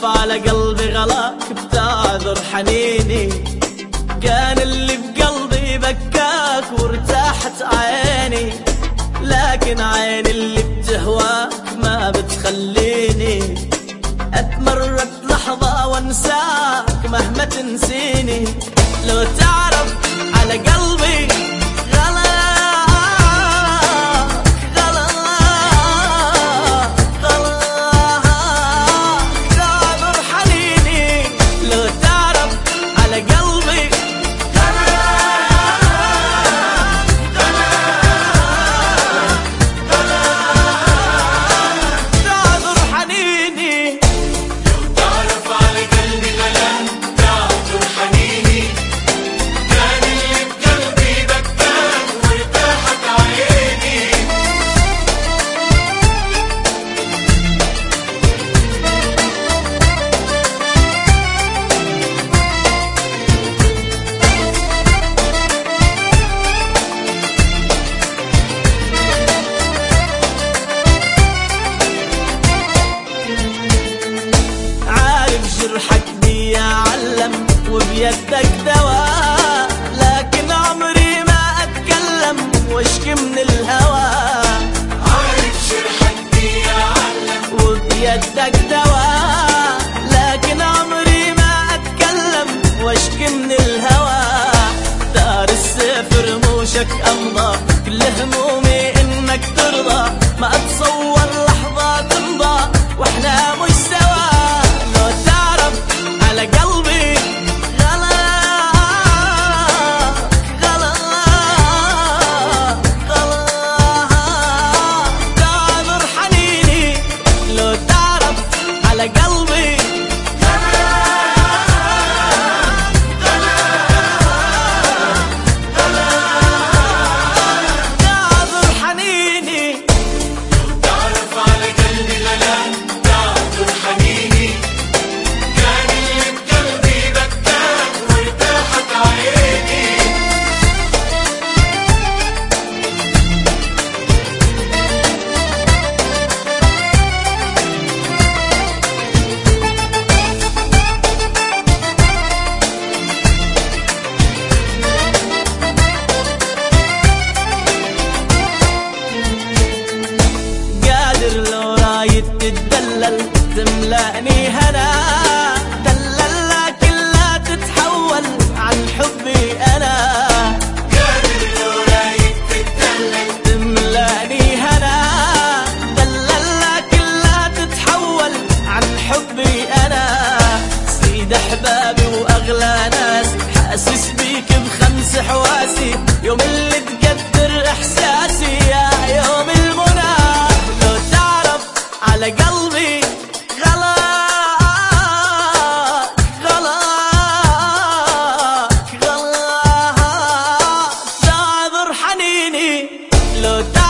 تعرف على قلبي غلاك بتعذر حنيني كان اللي بقلبي بكاك وارتاحت عيني لكن عين اللي بتهواك ما بتخليني اتمرد لحظة وانساك مهما تنسيني لو تعرف على قلبي غلاك غلاك غلاك تعذر حنيني لو تعرف على قلبي تعذر حنيني تعرف على قلبي غلام تعذر حنيني كان اللي بقلبي بكاك وارتاحت عيني عارف جرحك دي علم وبيدك دواء لكن عمري ما اتكلم واشكي من الهوى عارف جرحك دي علم وبيدك دواء لكن عمري ما اتكلم واشكي من الهوى دار السيف رموشك امضى كل همومي انك ترضى ما اتصور لحظة تمضى واحنا مش سوا لو تعرف على قلبي غلاك غلاك غلاك تعذر حنيني لو تعرف على قلبي تعذر حنيني تعرف على قلبي غلام تعذر حنيني كان اللي بقلبي بكاك وارتاحت عيني قادر لو رايد تتدلل تملأني هنا دلل لكن لا تتحول عن حبي انا قادر لو رايد تتدلل تملأني هنا دلل لكن لا تتحول عن حبي انا سيد احبابي واغلى ناس حاسس بيك بخمس حواسي يوم اللي تقدر احساسي يا يوم المنى لو تعرف على قلبي غلاك غلاك غلاك تعذر حنيني لو تعرف